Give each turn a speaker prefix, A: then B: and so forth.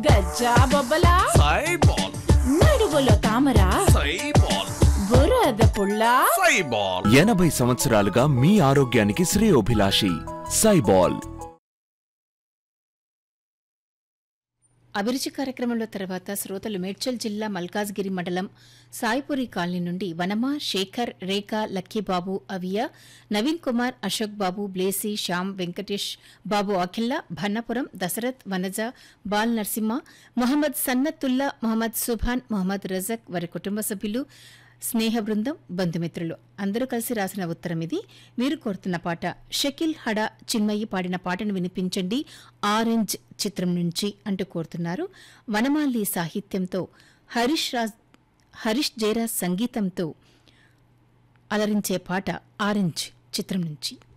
A: గజ్జా బొబ్బలా
B: సైబాల్
A: నడుగులో తామర
B: సైబాల్
A: బురద పుల్ల
B: సైబాల్
C: ఎనభై సంవత్సరాలుగా మీ ఆరోగ్యానికి శ్రేయోభిలాషి సైబాల్
D: అభిరుచి కార్యక్రమంలో తర్వాత శ్రోతలు మేడ్చల్ జిల్లా మల్కాజ్గిరి మండలం సాయిపురి కాలనీ నుండి వనమ శేఖర్ రేఖ లక్కీబాబు అవియా నవీన్ కుమార్ అశోక్ బాబు బ్లేసి శ్యామ్ వెంకటేష్ బాబు అఖిల్లా భన్నపురం దశరథ్ వనజ బాల్ నరసింహ మొహమ్మద్ సన్నత్తుల్లా మొహమ్మద్ సుభాన్ మొహమ్మద్ రజక్ వారి కుటుంబ సభ్యులు స్నేహ బృందం బంధుమిత్రులు అందరూ కలిసి రాసిన ఉత్తరం ఇది మీరు కోరుతున్న పాట షకిల్ హడా చిన్మయ్యి పాడిన పాటను వినిపించండి ఆరెంజ్ చిత్రం నుంచి అంటూ కోరుతున్నారు వనమాలి సాహిత్యంతో హరీష్ రాజ్ హరీష్ జయరాజ్ సంగీతంతో అలరించే పాట ఆరెంజ్ చిత్రం నుంచి